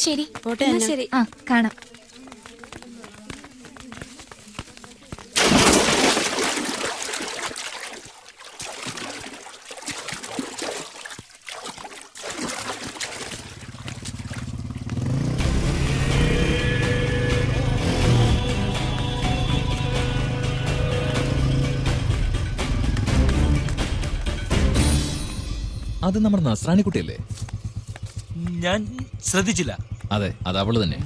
ശരി പോട്ടെ എന്നാ അന്ന. ശരി ആ കാണാം അത് നമ്മുടെ നസ്രാണി കുട്ടിയല്ലേ ഞാൻ ശ്രദ്ധിച്ചില്ല അതെ അത് അവള് തന്നെ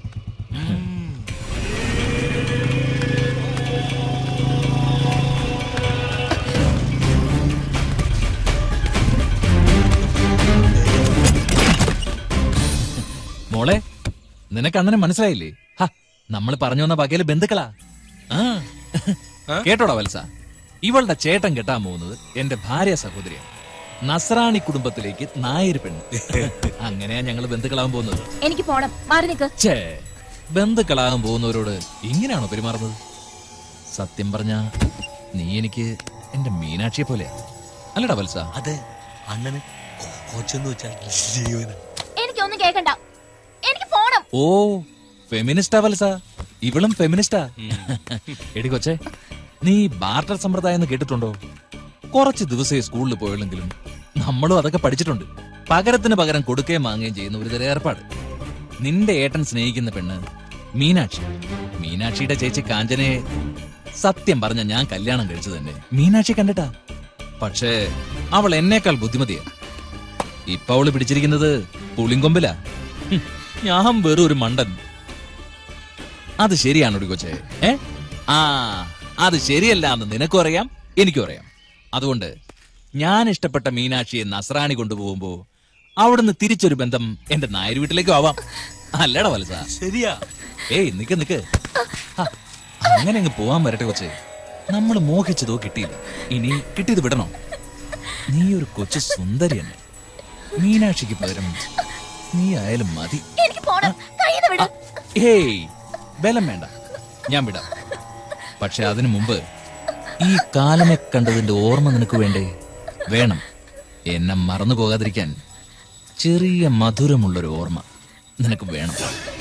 മോളെ നിനക്ക് അണ്ണനെ മനസ്സിലായില്ലേ ഹ നമ്മൾ പറഞ്ഞു വന്ന വകയില് ബന്ധുക്കളാ ആ കേട്ടോടാ വത്സ ഇവളുടെ ചേട്ടൻ കെട്ടാൻ പോകുന്നത് എന്റെ ഭാര്യ സഹോദരിയാണ് നസ്രാണി കുടുംബത്തിലേക്ക് നായര് പെണ്ണ് അങ്ങനെയാ ഞങ്ങള് ബന്ധുക്കളാവാൻ പോകുന്നത് എനിക്ക് പോണം മാറി നിക്ക് ഛേ ബന്ധുക്കളാകാൻ പോകുന്നവരോട് ഇങ്ങനെയാണോ പെരുമാറുന്നത് സത്യം പറഞ്ഞ നീ എനിക്ക് എന്റെ മീനാക്ഷിയെ പോലെയാ അല്ലടാ വത്സ അതെ അണ്ണന് കൊച്ചെന്ന് വെച്ചാൽ ജീവന എനിക്കൊന്നും കേക്കണ്ട എനിക്ക് പോണം ഓ ഫെമിനിസ്റ്റാ വത്സ ഇവളും ഫെമിനിസ്റ്റാ എടി കൊച്ചേ നീ ബാർട്ടർ സമ്പ്രദായം എന്ന് കേട്ടിട്ടുണ്ടോ കുറച്ച് ദിവസേ സ്കൂളിൽ പോയുള്ളെങ്കിലും നമ്മളും അതൊക്കെ പഠിച്ചിട്ടുണ്ട് പകരത്തിന് പകരം കൊടുക്കുകയും വാങ്ങുകയും ചെയ്യുന്ന ഒരു തരം ഏർപ്പാട് നിന്റെ ഏട്ടൻ സ്നേഹിക്കുന്ന പെണ്ണ് മീനാക്ഷി മീനാക്ഷിയുടെ ചേച്ചി കാഞ്ചനയെ സത്യം പറഞ്ഞ ഞാൻ കല്യാണം കഴിച്ചു തന്നെ മീനാക്ഷി കണ്ടിട്ടാ പക്ഷേ അവൾ എന്നേക്കാൾ ബുദ്ധിമതിയാ ഇപ്പൊ അവള് പിടിച്ചിരിക്കുന്നത് പുളിങ്കൊമ്പിലാ ഹും, ഞാൻ വെറും ഒരു മണ്ടൻ അത് ശരിയാണോടി കൊച്ചേ ഏ ആ അത് ശരിയല്ല എന്ന് നിനക്കും അറിയാം എനിക്കും അറിയാം അതുകൊണ്ട് ഞാൻ ഇഷ്ടപ്പെട്ട മീനാക്ഷിയെ നസ്രാണി കൊണ്ടുപോകുമ്പോ അവിടുന്ന് തിരിച്ചൊരു ബന്ധം എന്റെ നായർ വീട്ടിലേക്കും ആവാം അല്ലടാ വലസ ശരിയാ ഏയ് നിക്ക് നിക്ക് ഹ, അങ്ങനെ അങ്ങ് പോവാൻ വരട്ടെ കൊച്ചേ നമ്മൾ മോഹിച്ചതോ കിട്ടിയില്ല ഇനി കിട്ടിയത് വിടണോ നീ ഒരു കൊച്ചു സുന്ദരി തന്നെ മീനാക്ഷിക്ക് പകരം നീ ആയാലും മതി എനിക്ക് പോണം കയ്യിൽ വിടും ഹേയ് ബലം വേണ്ട ഞാൻ വിടാം പക്ഷെ അതിനു മുമ്പ് ഈ കാലനെ കണ്ടതിന്റെ ഓർമ്മ നിനക്ക് വേണ്ടേ വേണം എന്നെ മറന്നു പോകാതിരിക്കാൻ ചെറിയ മധുരമുള്ളൊരു ഓർമ്മ നിനക്ക് വേണം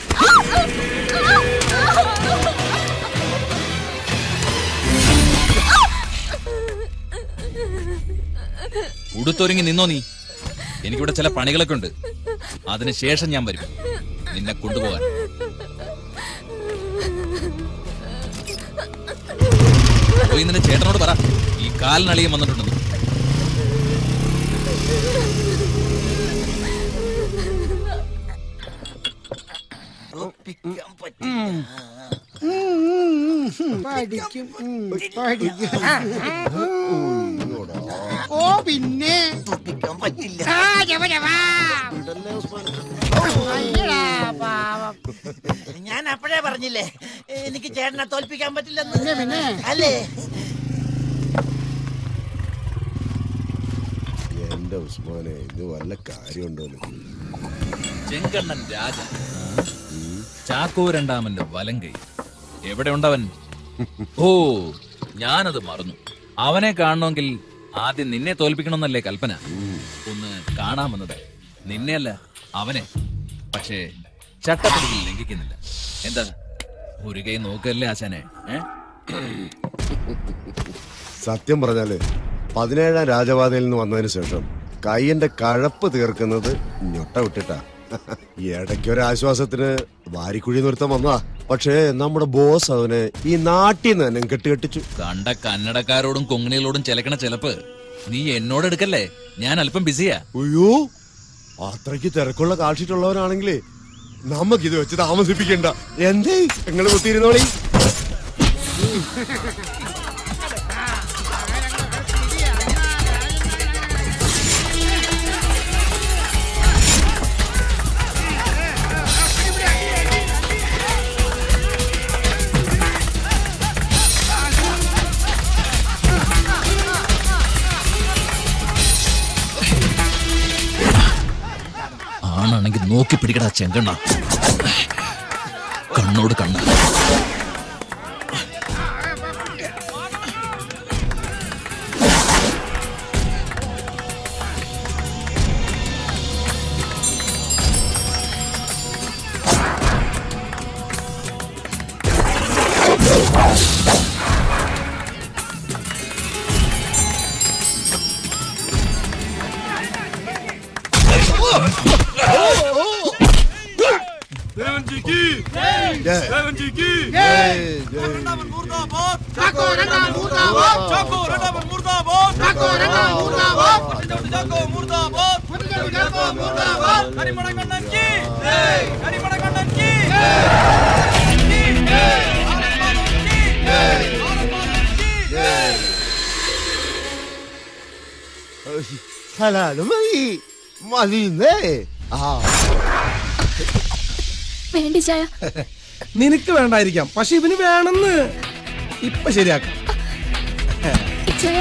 ഉടുത്തൊരുങ്ങി നിന്നോ നീ എനിക്കിവിടെ ചില പണികളൊക്കെ ഉണ്ട് അതിനുശേഷം ഞാൻ വരും നിന്നെ കൊണ്ടുപോകാൻ പോയി നിന്റെ ചേട്ടനോട് പറ ഈ കാലിനളിയും വന്നിട്ടുണ്ടെന്ന് പഠിക്കും ഉം, പഠിക്കും ഓ പിന്നെ ആ, ജവ, ജവ. അയ്യടാ, പാവം. ഞാൻ അപ്പോഴേ പറഞ്ഞില്ലേ എനിക്ക് ചേട്ടനെ തോൽപ്പിക്കാൻ പിന്നെ, പറ്റില്ലെന്ന് പിന്നെ. അല്ലേ എന്റെ ഉസ്മാനെ ഇത് വല്ല കാര്യമുണ്ടോ ചെങ്കണ്ണൻ രാജ ചാക്കോ രണ്ടാമന്റെ വലങ്കൈ എവിടെ ഉണ്ടവൻ ഓ ഞാനത് മറന്നു അവനെ കാണണമെങ്കിൽ ആദ്യം നിന്നെ തോൽപ്പിക്കണമെന്നല്ലേ കൽപ്പന ഒന്ന് കാണാമെന്നത് നിന്നെയല്ല അവനെ പക്ഷേ ചട്ടപ്പിടികൾ ലംഘിക്കുന്നില്ല എന്താ ഒരു കൈ നോക്കല്ലേ ആശാനെ ഏ സത്യം പറഞ്ഞാല് പതിനേഴാം രാജപാതയിൽ നിന്ന് വന്നതിന് ശേഷം കയ്യന്റെ കഴപ്പ് തീർക്കുന്നത് ഞൊട്ട വിട്ടിട്ടാ ഇടയ്ക്കൊരാശ്വാസത്തിന് വാരിക്കുഴി നിർത്താൻ വന്നതാ പക്ഷേ നമ്മുടെ ബോസ് അവനെ ഈ നാട്ടിൽ നിന്ന് തന്നെ കെട്ടുകെട്ടിച്ചു കണ്ട കന്നടക്കാരോടും കൊങ്ങിണികളോടും ചിലക്കണ ചിലപ്പ് നീ എന്നോട് എടുക്കല്ലേ ഞാൻ അല്പം ബിസിയാ അയ്യോ അത്രയ്ക്ക് തിരക്കുള്ള കാഴ്ചിട്ടുള്ളവരാണെങ്കിലേ നമുക്കിത് വെച്ച് താമസിപ്പിക്കണ്ട എന്തേ നിങ്ങൾ കുത്തിയിരുന്നോളി ആണാണെങ്കിൽ നോക്കി പിടിക്കടാ ചെങ്കണ്ണ കണ്ണോട് കണ്ണ് ജയ്. ചാക്കോ രണ്ടാം മൂർദാബാദ് ചാക്കോ രണ്ടാം മൂർദാബാദ് ചാക്കോ ചാക്കോ മൂർദാബാദ് ഹലാലുമായി മതിന്നേ ആ വേണ്ടി ചായ നിനക്ക് വേണ്ടായിരിക്കാം പക്ഷെ ഇവന് വേണമെന്ന് ഇപ്പൊ ശരിയാക്കാം ചായ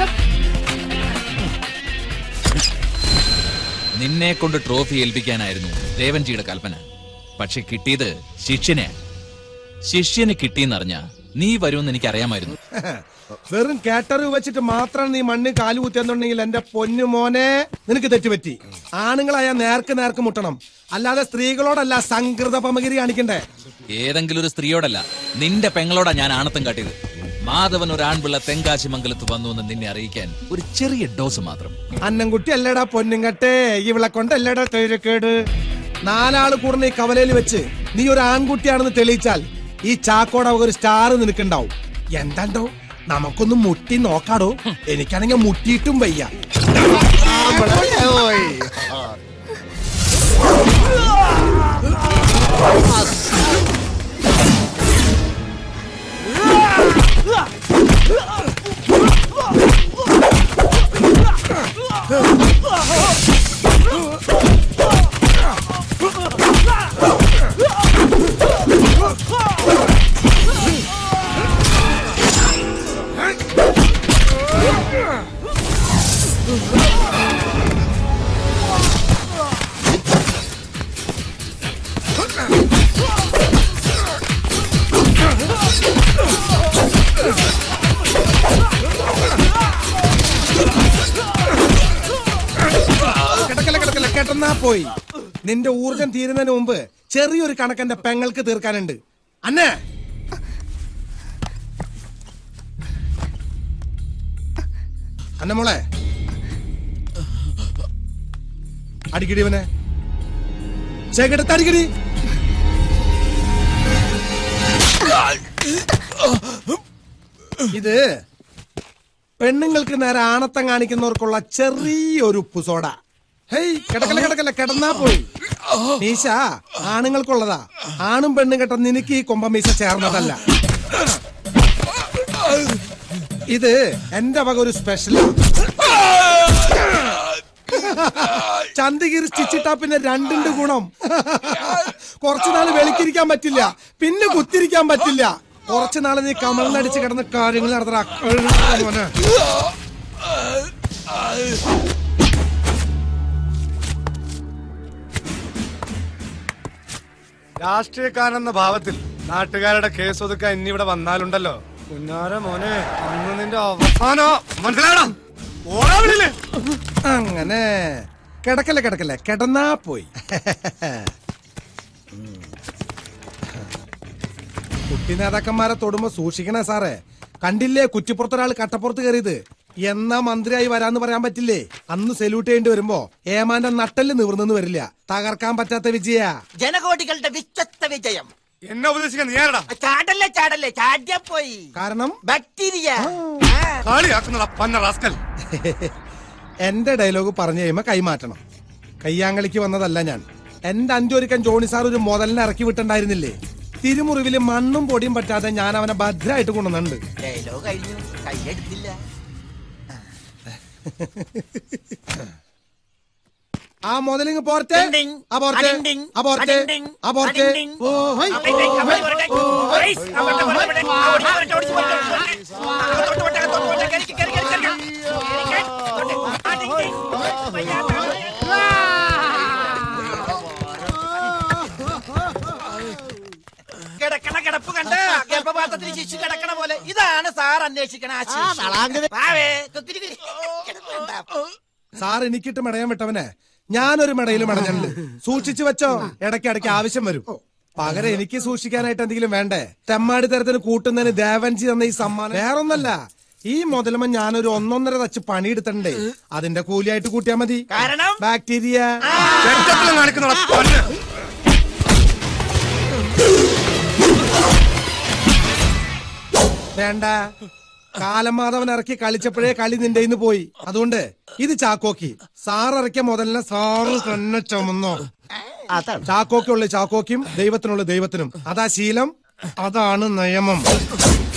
നിന്നെ കൊണ്ട് ട്രോഫി ഏൽപ്പിക്കാനായിരുന്നു ദേവൻജിയുടെ കൽപ്പന പക്ഷെ കിട്ടിയത് ശിഷ്യനെ ശിഷ്യന് കിട്ടിയെന്നറിഞ്ഞ നീ വരുമെന്ന് എനിക്ക് അറിയാമായിരുന്നു വെറും കാറ്ററിവ് വെച്ചിട്ട് മാത്രമാണ് നീ മണ്ണ് കാല് കുത്തിയെന്നുണ്ടെങ്കിൽ എന്റെ പൊന്നു മോനെ നിനക്ക് തെറ്റുപറ്റി ആണുങ്ങളായ നേർക്ക് നേർക്ക് മുട്ടണം അല്ലാതെ സ്ത്രീകളോടല്ല സംകൃത പമഗിരി കാണിക്കണ്ടേ ഏതെങ്കിലും ഒരു സ്ത്രീയോടല്ല നിന്റെ പെങ്ങളോടാ ഞാൻ ആണത്തം കാട്ടിയത് മാധവൻ ഒരു ആൺപിള്ള തെങ്കാശി മംഗലത്ത് വന്നു എന്ന് നിന്നെ അറിയിക്കാൻ ഒരു ചെറിയ ഡോസ് മാത്രം അന്നംകുട്ടി അല്ലേടാ പൊന്നുങ്കട്ടെ ഇവളെ കൊണ്ടല്ലേടാ തൊഴിലക്കേട് നാലാള് കൂടുന്ന ഈ കവലയിൽ വെച്ച് നീ ഒരു ആൺകുട്ടിയാണെന്ന് തെളിയിച്ചാൽ ഈ ചാക്കോടെ ഒരു സ്റ്റാർ നിനക്കുണ്ടാവും എന്താണ്ടോ നമുക്കൊന്ന് മുട്ടി നോക്കാടോ എനിക്കാണെങ്കിൽ മുട്ടിയിട്ടും വയ്യ ഓയ്. കിടക്കല കിടക്കല കെട്ടന്നാ പോയി നിന്റെ ഊർജം തീരുന്നതിന് മുമ്പ് ചെറിയൊരു കണക്കെന്റെ പെങ്ങൾക്ക് തീർക്കാനുണ്ട് അന്നേ അന്ന മോളെ അടിക്കടി ഇവനെ ചേക്കെടുത്ത് അടിക്കടി ഇത് പെണ്ണുങ്ങൾക്ക് നേരെ ആണത്തം കാണിക്കുന്നവർക്കുള്ള ചെറിയൊരു ഉപ്പുസോട ഹേയ് കിടക്കല കിടക്കല കിടന്നാ പോയി മീശ ആണുങ്ങൾക്കുള്ളതാ ആണും പെണ്ണും കേട്ട നിനക്ക് ഈ കൊമ്പ മീശ ചേർന്നതല്ല ഇത് എന്റെ വക ഒരു സ്പെഷ്യൽ ചന്തഗിരി സ്റ്റിച്ചിട്ടാ പിന്നെ രണ്ടുണ്ട് ഗുണം കുറച്ചു നാള് വെളിക്കിരിക്കാൻ പറ്റില്ല പിന്നെ കുത്തിരിക്കാൻ പറ്റില്ല കുറച്ചു നാള് നീ കമലിനടിച്ച് കിടന്ന കാര്യങ്ങൾ നടത്തണ രാഷ്ട്രീയക്കാരെന്ന ഭാവത്തിൽ നാട്ടുകാരുടെ കേസ് ഒതുക്കാൻ ഇന്നിവിടെ വന്നാലുണ്ടല്ലോ കുഞ്ഞാര മോനെ അന്ന് നിന്റെ അവസാനോ മനസ്സിലാടാ ഓടാവില്ലേ അങ്ങനെ കിടക്കല്ലേ കിടക്കല്ലേ കിടന്നാ പോയി ഉം. കുട്ടി നേതാക്കന്മാരെ തൊടുമ്പോ സൂക്ഷിക്കണേ സാറേ കണ്ടില്ലേ കുറ്റിപ്പുറത്തൊരാൾ കട്ടപ്പുറത്ത് കയറിയത് എന്നാ മന്ത്രിയായി വരാന്ന് പറയാൻ പറ്റില്ലേ അന്ന് സല്യൂട്ട് ചെയ്യേണ്ടി വരുമ്പോ ഏമാന്റെ നട്ടല് നിവർന്നെന്ന് വരില്ല തകർക്കാൻ പറ്റാത്ത വിജയ ജനകോടികളുടെ വിശ്വസ്ത വിജയം എന്നെ ഉപദേശിക്കാൻ നീ ആരടാ ചാടല്ലേ ചാടല്ലേ ചാടിയാ പോയി കാരണം ബാക്ടീരിയ കളിയാക്കുന്നടാ പന്ന റാസ്കൽ എന്റെ ഡയലോഗ് പറഞ്ഞു കഴിയുമ്പോ കൈമാറ്റണം കയ്യാങ്കളിക്ക് വന്നതല്ല ഞാൻ എന്റെ അഞ്ചൊരുക്കൻ ജോണി സാർ ഒരു മുതലിനെ ഇറക്കി വിട്ടുണ്ടായിരുന്നില്ലേ തിരുമുറിവില് മണ്ണും പൊടിയും പറ്റാതെ ഞാൻ അവനെ ഭദ്രമായിട്ട് കൊണ്ടുവന്നുണ്ട് ഡയലോഗ് കഴിഞ്ഞു കൈയെടുത്തില്ല ആ മുതലിങ് പോർത്തെ ഡിങ് ഡിങ്. ആ പോർത്തെ അടിങ് ഡിങ്. ആ പോർത്തെ അടിങ് ഡിങ്. ആ പോർത്തെ അടിങ് ഡിങ്. ഓ ഹൈ. അവിടെ അവിടെ വരട്ടെ. ഓയ്സ്. അവിടെ അവിടെ വരട്ടെ. ഓടി വരട്ടെ, ഓടി വരട്ടെ, ഓടി വരട്ടെ. അകത്തോട്ട് വരട്ടെ, അകത്തോട്ട് വരട്ടെ. കയറി, കയറി, കയറി, കയറി. കയറി, കയറി. അടിങ് ഡിങ്. വയ്യാത്ത. കിടക്കണ കിടപ്പ് കണ്ട് ഗർഭപാത്രത്തിൽ ശിശു കിടക്കണ പോലെ ഇതാണ് സാർ അന്വേഷിക്കണ ആ ശിശു. വാവേ, കുക്കിരി കുരി. കിടപ്പ് കണ്ടാ. സാർ എനിക്കിട്ട് മെടയാൻ വിട്ടവനെ ഞാനൊരു മെടയിൽ മെടഞ്ഞുണ്ട് സൂക്ഷിച്ചു വെച്ചോ ഇടയ്ക്ക് ഇടയ്ക്ക് ആവശ്യം വരും പകരം എനിക്ക് സൂക്ഷിക്കാനായിട്ട് എന്തെങ്കിലും വേണ്ടേ തെമ്മാടി തരത്തിന് കൂട്ടുന്നതിന് ദേവൻജി തന്ന ഈ സമ്മാനം വേറൊന്നല്ല ഈ മുതലുമ ഞാനൊരു ഒന്നൊന്നര തച്ച് പണിയെടുത്തിട്ടുണ്ടേ അതിന്റെ കൂലിയായിട്ട് കൂട്ടിയാ മതി കാരണം ബാക്ടീരിയ കാണിക്കുന്നടാ പന്ന വേണ്ട കാലം മാധവൻ ഇറക്കി കളിച്ചപ്പോഴേ കളി നിന്റെ ഇന്ന് പോയി അതുകൊണ്ട് ഇത് ചാക്കോക്കി സാർ ഇറക്കിയ മുതലിനെ സാറ് തന്നെ ചുമന്നോ അതാണ് ചാക്കോക്കുള്ള ചാക്കോക്കും ദൈവത്തിനുള്ള ദൈവത്തിനും അതാ ശീലം അതാണ് നിയമം